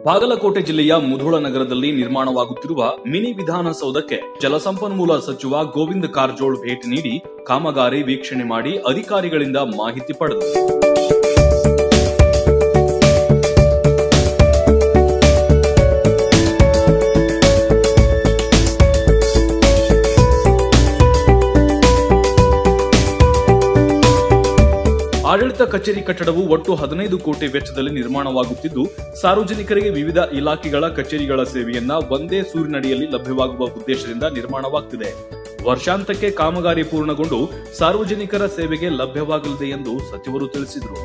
ಬಾಗಲಕೋಟೆ ಜಿಲ್ಲೆಯ ಮುಧೋಳ ನಗರದಲ್ಲಿ ನಿರ್ಮಾಣವಾಗುತ್ತಿರುವ ಮಿನಿ ವಿಧಾನಸೌಧಕ್ಕೆ ಜಲಸಂಪನ್ಮೂಲ ಸಚಿವ ಗೋವಿಂದ ಕಾರಜೋಳ್ ಭೇಟಿ ನೀಡಿ ಕಾಮಗಾರಿ ವೀಕ್ಷಣೆ ಮಾಡಿ ಅಧಿಕಾರಿಗಳಿಂದ ಮಾಹಿತಿ ಪಡೆದರು ಆಡಳಿತ ಕಚೇರಿ ಕಟ್ಟಡವು ಒಟ್ಟು ಹದಿನೈದು ಕೋಟಿ ವೆಚ್ಚದಲ್ಲಿ ನಿರ್ಮಾಣವಾಗುತ್ತಿದ್ದು ಸಾರ್ವಜನಿಕರಿಗೆ ವಿವಿಧ ಇಲಾಖೆಗಳ ಕಚೇರಿಗಳ ಸೇವೆಯನ್ನ ಒಂದೇ ಸೂರಿನಡಿಯಲ್ಲಿ ಲಭ್ಯವಾಗುವ ಉದ್ದೇಶದಿಂದ ನಿರ್ಮಾಣವಾಗುತ್ತಿದೆ ವರ್ಷಾಂತಕ್ಕೆ ಕಾಮಗಾರಿ ಪೂರ್ಣಗೊಂಡು ಸಾರ್ವಜನಿಕರ ಸೇವೆಗೆ ಲಭ್ಯವಾಗಲಿದೆ ಎಂದು ಸಚಿವರು ತಿಳಿಸಿದರು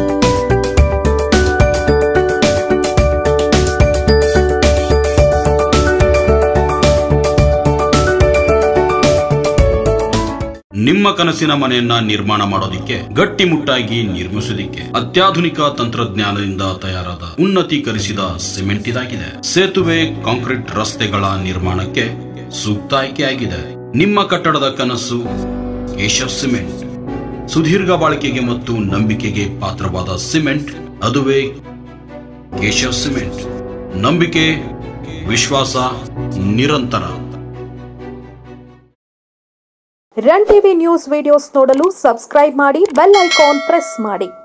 ನಿಮ್ಮ ಕನಸಿನ ಮನೆಯನ್ನ ನಿರ್ಮಾಣ ಮಾಡೋದಿಕ್ಕೆ ಗಟ್ಟಿಮುಟ್ಟಾಗಿ ನಿರ್ಮಿಸೋದಿಕ್ಕೆ ಅತ್ಯಾಧುನಿಕ ತಂತ್ರಜ್ಞಾನದಿಂದ ತಯಾರಾದ ಉನ್ನತೀಕರಿಸಿದ ಸಿಮೆಂಟ್ ಇದಾಗಿದೆ ಸೇತುವೆ ಕಾಂಕ್ರೀಟ್ ರಸ್ತೆಗಳ ನಿರ್ಮಾಣಕ್ಕೆ ಸೂಕ್ತ ಆಯ್ಕೆಯಾಗಿದೆ ನಿಮ್ಮ ಕಟ್ಟಡದ ಕನಸು ಕೇಶವ್ ಸಿಮೆಂಟ್ ಸುದೀರ್ಘ ಬಾಳಿಕೆಗೆ ಮತ್ತು ನಂಬಿಕೆಗೆ ಪಾತ್ರವಾದ ಸಿಮೆಂಟ್ ಅದುವೇ ಕೇಶವ್ ಸಿಮೆಂಟ್ ನಂಬಿಕೆ ವಿಶ್ವಾಸ ನಿರಂತರ ರನ್ ಟಿವಿ ನ್ಯೂಸ್ ವಿಡಿಯೋಸ್ ನೋಡಲು ಸಬ್ಸ್ಕ್ರೈಬ್ ಮಾಡಿ ಬೆಲ್ ಐಕಾನ್ ಪ್ರೆಸ್ ಮಾಡಿ